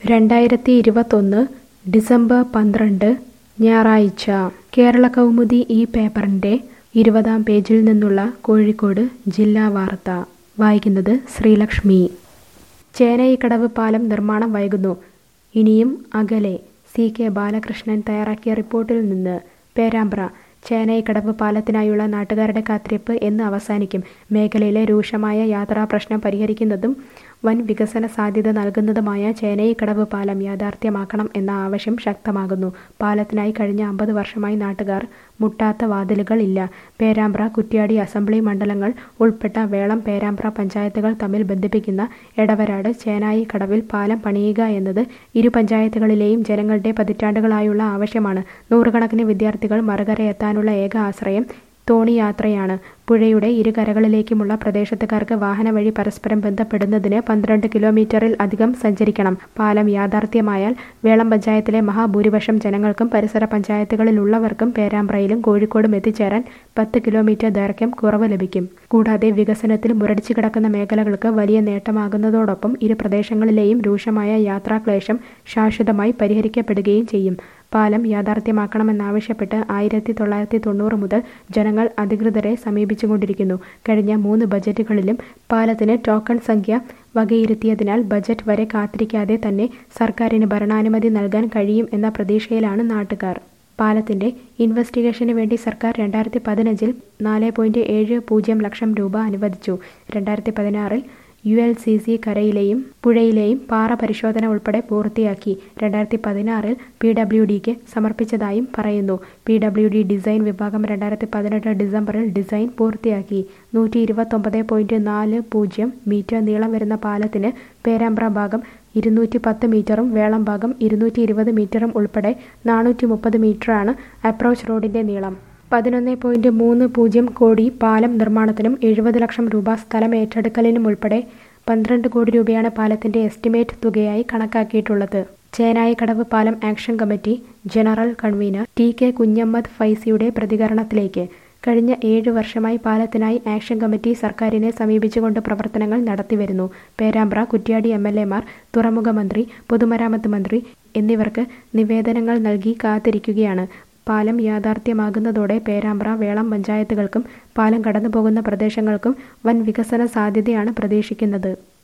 രണ്ടായിരത്തി ഇരുപത്തൊന്ന് ഡിസംബർ പന്ത്രണ്ട് ഞായറാഴ്ച കേരള കൗമുദി ഈ പേപ്പറിൻ്റെ ഇരുപതാം പേജിൽ നിന്നുള്ള കോഴിക്കോട് ജില്ലാ വാർത്ത വായിക്കുന്നത് ശ്രീലക്ഷ്മി ചേനൈക്കടവ് പാലം നിർമ്മാണം വൈകുന്നു ഇനിയും അകലെ സി കെ ബാലകൃഷ്ണൻ തയ്യാറാക്കിയ റിപ്പോർട്ടിൽ നിന്ന് പേരാമ്പ്ര ചേനൈക്കടവ് പാലത്തിനായുള്ള നാട്ടുകാരുടെ കാത്തിരിപ്പ് എന്ന് അവസാനിക്കും മേഖലയിലെ രൂക്ഷമായ യാത്രാ പ്രശ്നം പരിഹരിക്കുന്നതും വൻ വികസന സാധ്യത നൽകുന്നതുമായ ചേനൈക്കടവ് പാലം യാഥാർത്ഥ്യമാക്കണം എന്ന ആവശ്യം ശക്തമാകുന്നു പാലത്തിനായി കഴിഞ്ഞ അമ്പത് വർഷമായി നാട്ടുകാർ മുട്ടാത്ത വാതിലുകൾ ഇല്ല പേരാമ്പ്ര കുറ്റ്യാടി അസംബ്ലി മണ്ഡലങ്ങൾ ഉൾപ്പെട്ട വേളം പേരാമ്പ്ര പഞ്ചായത്തുകൾ തമ്മിൽ ബന്ധിപ്പിക്കുന്ന എടവരാട് ചേനായി കടവിൽ പാലം പണിയുക എന്നത് ഇരു പഞ്ചായത്തുകളിലെയും ജനങ്ങളുടെ പതിറ്റാണ്ടുകളായുള്ള ആവശ്യമാണ് നൂറുകണക്കിന് വിദ്യാർത്ഥികൾ മറുകരയെത്താനുള്ള ഏക ആശ്രയം തോണിയാത്രയാണ് പുഴയുടെ ഇരുകരകളിലേക്കുമുള്ള പ്രദേശത്തുകാർക്ക് വാഹനവഴി പരസ്പരം ബന്ധപ്പെടുന്നതിന് പന്ത്രണ്ട് കിലോമീറ്ററിൽ അധികം സഞ്ചരിക്കണം പാലം യാഥാർത്ഥ്യമായാൽ വേളം പഞ്ചായത്തിലെ മഹാഭൂരിപക്ഷം ജനങ്ങൾക്കും പരിസര പഞ്ചായത്തുകളിലുള്ളവർക്കും പേരാമ്പ്രയിലും കോഴിക്കോടും എത്തിച്ചേരാൻ പത്ത് കിലോമീറ്റർ ദൈർഘ്യം കുറവ് ലഭിക്കും കൂടാതെ വികസനത്തിൽ മുരടിച്ചു കിടക്കുന്ന മേഖലകൾക്ക് വലിയ നേട്ടമാകുന്നതോടൊപ്പം ഇരു പ്രദേശങ്ങളിലെയും രൂക്ഷമായ യാത്രാക്ലേശം ശാശ്വതമായി പരിഹരിക്കപ്പെടുകയും ചെയ്യും പാലം യാഥാർത്ഥ്യമാക്കണമെന്നാവശ്യപ്പെട്ട് ആയിരത്തി തൊള്ളായിരത്തി തൊണ്ണൂറ് മുതൽ ജനങ്ങൾ അധികൃതരെ സമീപിച്ചുകൊണ്ടിരിക്കുന്നു കഴിഞ്ഞ മൂന്ന് ബജറ്റുകളിലും പാലത്തിന് ടോക്കൺ സംഖ്യ വകയിരുത്തിയതിനാൽ ബജറ്റ് വരെ കാത്തിരിക്കാതെ തന്നെ സർക്കാരിന് ഭരണാനുമതി നൽകാൻ കഴിയും എന്ന പ്രതീക്ഷയിലാണ് നാട്ടുകാർ പാലത്തിന്റെ ഇൻവെസ്റ്റിഗേഷന് വേണ്ടി സർക്കാർ രണ്ടായിരത്തി പതിനഞ്ചിൽ നാല് പോയിന്റ് ഏഴ് പൂജ്യം ലക്ഷം രൂപ അനുവദിച്ചു രണ്ടായിരത്തി പതിനാറിൽ യു എൽ സി സി കരയിലെയും പുഴയിലെയും പാറ പരിശോധന ഉൾപ്പെടെ പൂർത്തിയാക്കി രണ്ടായിരത്തി പതിനാറിൽ പി ഡബ്ല്യു ഡിക്ക് സമർപ്പിച്ചതായും പറയുന്നു പി ഡബ്ല്യു ഡി ഡിസൈൻ വിഭാഗം രണ്ടായിരത്തി പതിനെട്ട് ഡിസംബറിൽ ഡിസൈൻ പൂർത്തിയാക്കി നൂറ്റി ഇരുപത്തൊമ്പത് പോയിന്റ് നാല് പൂജ്യം മീറ്റർ നീളം വരുന്ന പാലത്തിന് പേരാമ്പ്ര ഭാഗം ഇരുന്നൂറ്റി പത്ത് മീറ്ററും വേളം ഭാഗം ഇരുന്നൂറ്റി ഇരുപത് മീറ്ററും ഉൾപ്പെടെ നാനൂറ്റി മുപ്പത് മീറ്ററാണ് അപ്രോച്ച് റോഡിന്റെ നീളം പതിനൊന്ന് പോയിന്റ് മൂന്ന് പൂജ്യം കോടി പാലം നിർമ്മാണത്തിനും എഴുപത് ലക്ഷം രൂപ സ്ഥലം ഏറ്റെടുക്കലിനും ഉൾപ്പെടെ പന്ത്രണ്ട് കോടി രൂപയാണ് പാലത്തിന്റെ എസ്റ്റിമേറ്റ് തുകയായി കണക്കാക്കിയിട്ടുള്ളത് ചേനായി കടവ് പാലം action committee general convener T K Kunhammad ഫൈസിയുടെ പ്രതികരണത്തിലേക്ക് കഴിഞ്ഞ ഏഴ് വർഷമായി പാലത്തിനായി ആക്ഷൻ കമ്മിറ്റി സർക്കാരിനെ സമീപിച്ചുകൊണ്ട് പ്രവർത്തനങ്ങൾ നടത്തിവരുന്നു പേരാമ്പ്ര കുറ്റ്യാടി എം എൽ എമാർ തുറമുഖ മന്ത്രി പൊതുമരാമത്ത് മന്ത്രി എന്നിവർക്ക് നിവേദനങ്ങൾ നൽകി കാത്തിരിക്കുകയാണ് പാലം യാഥാർത്ഥ്യമാകുന്നതോടെ പേരാമ്പ്ര വേളം പഞ്ചായത്തുകൾക്കും പാലം കടന്നുപോകുന്ന പ്രദേശങ്ങൾക്കും വൻ വികസന സാധ്യതയാണ് പ്രതീക്ഷിക്കുന്നത്